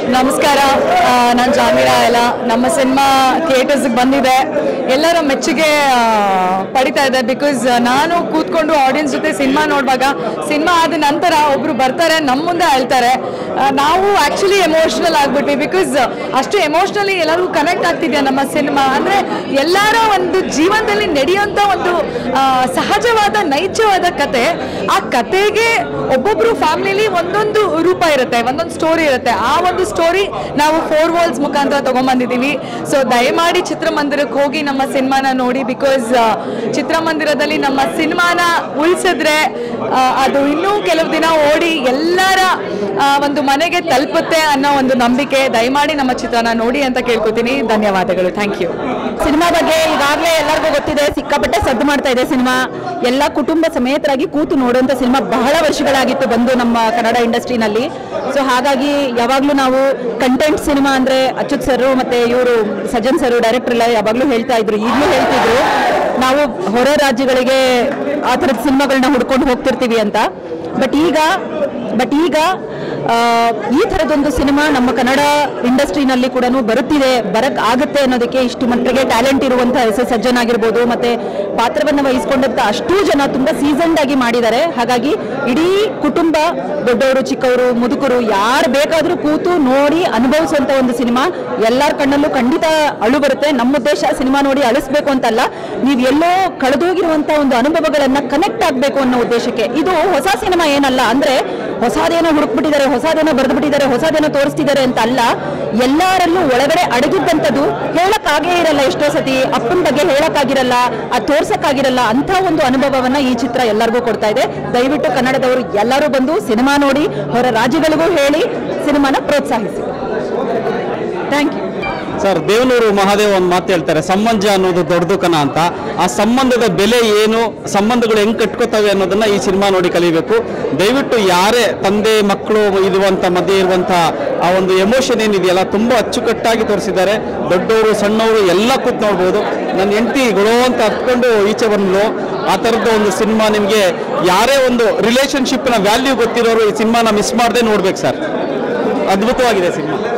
ನಮಸ್ಕಾರ ನಾನು ಜಾಮೀರಾ ಎಲ್ಲ ನಮ್ಮ ಸಿನಿಮಾ ಥಿಯೇಟರ್ಸ್ಗೆ ಬಂದಿದೆ ಎಲ್ಲರ ಮೆಚ್ಚುಗೆ ಆ, ಪಡಿತಾ ಇದೆ ಬಿಕಾಸ್ ನಾನು ಕೂತ್ಕೊಂಡು ಆಡಿಯನ್ಸ್ ಜೊತೆ ಸಿನಿಮಾ ನೋಡುವಾಗ ಸಿನಿಮಾ ಆದ ನಂತರ ಒಬ್ರು ಬರ್ತಾರೆ ನಮ್ಮ ಮುಂದೆ ಅಳ್ತಾರೆ ಆ, ನಾವು ಆ್ಯಕ್ಚುಲಿ ಎಮೋಷ್ನಲ್ ಆಗ್ಬಿಟ್ವಿ ಬಿಕಾಸ್ ಅಷ್ಟು ಎಮೋಷ್ನಲಿ ಎಲ್ಲರಿಗೂ ಕನೆಕ್ಟ್ ಆಗ್ತಿದೆ ನಮ್ಮ ಸಿನಿಮಾ ಅಂದರೆ ಎಲ್ಲರ ಒಂದು ಜೀವನದಲ್ಲಿ ನಡೆಯುವಂಥ ಒಂದು ಆ, ಸಹಜವಾದ ನೈಜವಾದ ಕತೆ ಆ ಕತೆಗೆ ಒಬ್ಬೊಬ್ರು ಫ್ಯಾಮಿಲಿಲಿ ಒಂದೊಂದು ರೂಪ ಇರುತ್ತೆ ಒಂದೊಂದು ಸ್ಟೋರಿ ಇರುತ್ತೆ ಆ ಒಂದು ಸ್ಟೋರಿ ನಾವು ಫೋರ್ ವಾಲ್ಸ್ ಮುಖಾಂತರ ತಗೊಂಡ್ಬಂದಿದ್ದೀವಿ ಸೊ ದಯಮಾಡಿ ಚಿತ್ರಮಂದಿರಕ್ಕೆ ಹೋಗಿ ನಮ್ಮ ಸಿನಿಮಾನ ನೋಡಿ ಬಿಕಾಸ್ ಚಿತ್ರಮಂದಿರದಲ್ಲಿ ನಮ್ಮ ಸಿನಿಮಾನ ಉಳಿಸಿದ್ರೆ ಆ, ಅದು ಇನ್ನೂ ಕೆಲವು ದಿನ ಓಡಿ ಎಲ್ಲರ ಆ, ಒಂದು ಮನೆಗೆ ತಲುಪುತ್ತೆ ಅನ್ನೋ ಒಂದು ನಂಬಿಕೆ ದಯಮಾಡಿ ನಮ್ಮ ಚಿತ್ರನ ನೋಡಿ ಅಂತ ಕೇಳ್ಕೊತೀನಿ ಧನ್ಯವಾದಗಳು ಥ್ಯಾಂಕ್ ಯು ಸಿನಿಮಾ ಬಗ್ಗೆ ಈಗಾಗಲೇ ಎಲ್ಲರಿಗೂ ಗೊತ್ತಿದೆ ಸಿಕ್ಕಾಪಟ್ಟೆ ಸದ್ದು ಮಾಡ್ತಾ ಇದೆ ಸಿನಿಮಾ ಎಲ್ಲ ಕುಟುಂಬ ಸಮೇತರಾಗಿ ಕೂತು ನೋಡುವಂತ ಸಿನಿಮಾ ಬಹಳ ವರ್ಷಗಳಾಗಿತ್ತು ಬಂದು ನಮ್ಮ ಕನ್ನಡ ಇಂಡಸ್ಟ್ರಿನಲ್ಲಿ ಸೊ ಹಾಗಾಗಿ ಯಾವಾಗಲೂ ನಾವು ಕಂಟೆಂಟ್ ಸಿನಿಮಾ ಅಂದ್ರೆ ಅಚ್ಯುತ್ ಸರ್ ಮತ್ತೆ ಇವರು ಸಜ್ಜನ್ ಸರ್ ಡೈರೆಕ್ಟರ್ ಎಲ್ಲ ಯಾವಾಗಲೂ ಹೇಳ್ತಾ ಇದ್ರು ಈಗಲೂ ಹೇಳ್ತಿದ್ರು ನಾವು ಹೊರ ರಾಜ್ಯಗಳಿಗೆ ಆ ಥರದ ಸಿನಿಮಾಗಳನ್ನ ಹುಡ್ಕೊಂಡು ಹೋಗ್ತಿರ್ತೀವಿ ಅಂತ ಬಟ್ ಈಗ ಬಟ್ ಈಗ ಆ, ಈ ಥರದೊಂದು ಸಿನಿಮಾ ನಮ್ಮ ಕನ್ನಡ ಇಂಡಸ್ಟ್ರಿನಲ್ಲಿ ಕೂಡ ಬರುತ್ತಿದೆ ಬರಕ್ ಆಗುತ್ತೆ ಅನ್ನೋದಕ್ಕೆ ಇಷ್ಟು ಮಟ್ಟಿಗೆ ಟ್ಯಾಲೆಂಟ್ ಇರುವಂತಹ ಎಸ್ ಎಸ್ ಸಜ್ಜನ್ ಆಗಿರ್ಬೋದು ಮತ್ತೆ ಪಾತ್ರವನ್ನು ವಹಿಸಿಕೊಂಡಂತ ಅಷ್ಟೂ ಜನ ತುಂಬಾ ಸೀಸನ್ಡ್ ಆಗಿ ಮಾಡಿದ್ದಾರೆ ಹಾಗಾಗಿ ಇಡೀ ಕುಟುಂಬ ದೊಡ್ಡವರು ಚಿಕ್ಕವರು ಮುದುಕರು ಯಾರು ಬೇಕಾದರೂ ಕೂತು ನೋಡಿ ಅನುಭವಿಸುವಂತ ಒಂದು ಸಿನಿಮಾ ಎಲ್ಲರ ಕಣ್ಣಲ್ಲೂ ಖಂಡಿತ ಅಳು ಬರುತ್ತೆ ನಮ್ಮ ಉದ್ದೇಶ ಸಿನಿಮಾ ನೋಡಿ ಅಳಿಸ್ಬೇಕು ಅಂತಲ್ಲ ನೀವು ಎಲ್ಲೋ ಕಳೆದೋಗಿರುವಂತ ಒಂದು ಅನುಭವಗಳನ್ನ ಕನೆಕ್ಟ್ ಆಗಬೇಕು ಅನ್ನೋ ಉದ್ದೇಶಕ್ಕೆ ಇದು ಹೊಸ ಸಿನಿಮಾ ಏನಲ್ಲ ಅಂದ್ರೆ ಹೊಸದೇನೋ ಹುಡುಕ್ಬಿಟ್ಟಿದ್ದಾರೆ ಹೊಸದೇನೋ ಬರೆದ್ಬಿಟ್ಟಿದ್ದಾರೆ ಹೊಸದೇನೋ ತೋರಿಸ್ತಿದ್ದಾರೆ ಅಂತ ಅಲ್ಲ ಎಲ್ಲರಲ್ಲೂ ಒಳಗಡೆ ಅಡಗಿದ್ದಂಥದ್ದು ಹೇಳಕ್ಕಾಗೇ ಇರಲ್ಲ ಎಷ್ಟೋ ಸತಿ ಅಪ್ಪನ ಬಗ್ಗೆ ಹೇಳಕ್ಕಾಗಿರಲ್ಲ ಅದು ತೋರ್ಸಕ್ಕಾಗಿರಲ್ಲ ಅಂತ ಒಂದು ಅನುಭವವನ್ನ ಈ ಚಿತ್ರ ಎಲ್ಲರಿಗೂ ಕೊಡ್ತಾ ಇದೆ ದಯವಿಟ್ಟು ಕನ್ನಡದವರು ಎಲ್ಲರೂ ಬಂದು ಸಿನಿಮಾ ನೋಡಿ ಹೊರ ರಾಜ್ಯಗಳಿಗೂ ಹೇಳಿ ಸಿನಿಮಾನ ಪ್ರೋತ್ಸಾಹಿಸಿ thank you sir Devanur Mahadev ಒಂದು ಮಾತು ಹೇಳ್ತಾರೆ ಸಂಬಂಧ ಅನ್ನೋದು ದೊಡ್ಡದು ಕಣ ಅಂತ ಆ ಸಂಬಂಧದ ಬೆಲೆ ಏನು ಸಂಬಂಧಗಳು ಹೆಂಗ್ ಕಟ್ಕೋತವೆ ಅನ್ನೋದನ್ನ ಈ ಸಿನಿಮಾ ನೋಡಿ ಕಲಿಬೇಕು ದಯವಿಟ್ಟು ಯಾರೇ ತಂದೆ ಮಕ್ಕಳು ಇರುವಂತ ಮಧ್ಯೆ ಇರುವಂತ ಆ ಒಂದು ಎಮೋಷನ್ ಏನಿದೆಯಲ್ಲ ತುಂಬಾ ಅಚ್ಚುಕಟ್ಟಾಗಿ ತೋರಿಸಿದ್ದಾರೆ ದೊಡ್ಡವರು ಸಣ್ಣವರು ಎಲ್ಲ ಕೂತ್ ನೋಡ್ಬೋದು ನನ್ನ ಹೆಂಡತಿ ಗೊಳೋ ಅಂತ ಹತ್ಕೊಂಡು ಈಚೆ ಬಂದ್ಲು ಆ ಥರದ ಒಂದು ಸಿನಿಮಾ ನಿಮಗೆ ಯಾರೇ ಒಂದು ರಿಲೇಶನ್ಶಿಪ್ನ ವ್ಯಾಲ್ಯೂ ಗೊತ್ತಿರೋರು ಈ ಸಿನಿಮಾನ ಮಿಸ್ ಮಾಡದೆ ನೋಡ್ಬೇಕು ಸರ್ ಅದ್ಭುತವಾಗಿದೆ ಸಿನಿಮಾ